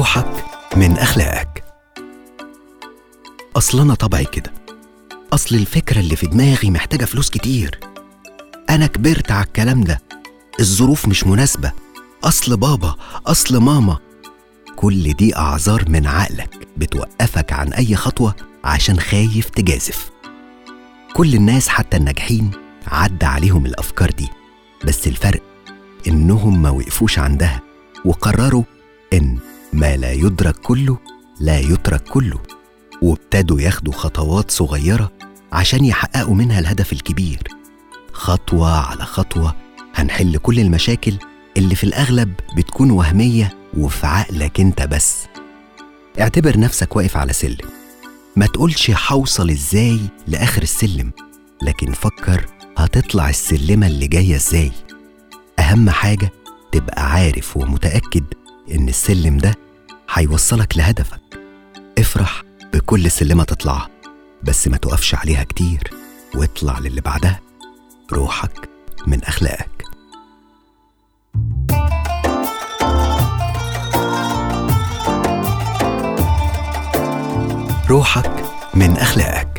روحك من أخلاقك أصل أنا طبعي كده أصل الفكرة اللي في دماغي محتاجة فلوس كتير أنا كبرت على الكلام ده الظروف مش مناسبة أصل بابا أصل ماما كل دي أعذار من عقلك بتوقفك عن أي خطوة عشان خايف تجازف كل الناس حتى الناجحين عدى عليهم الأفكار دي بس الفرق إنهم ما وقفوش عندها وقرروا إن ما لا يدرك كله لا يترك كله وابتدوا ياخدوا خطوات صغيرة عشان يحققوا منها الهدف الكبير خطوة على خطوة هنحل كل المشاكل اللي في الأغلب بتكون وهمية وفي عقلك أنت بس اعتبر نفسك واقف على سلم ما تقولش هوصل ازاي لآخر السلم لكن فكر هتطلع السلمة اللي جاية ازاي أهم حاجة تبقى عارف ومتأكد إن السلم ده هيوصلك لهدفك افرح بكل سلمة تطلعها بس ما تقفش عليها كتير واطلع للي بعدها روحك من أخلاقك روحك من أخلاقك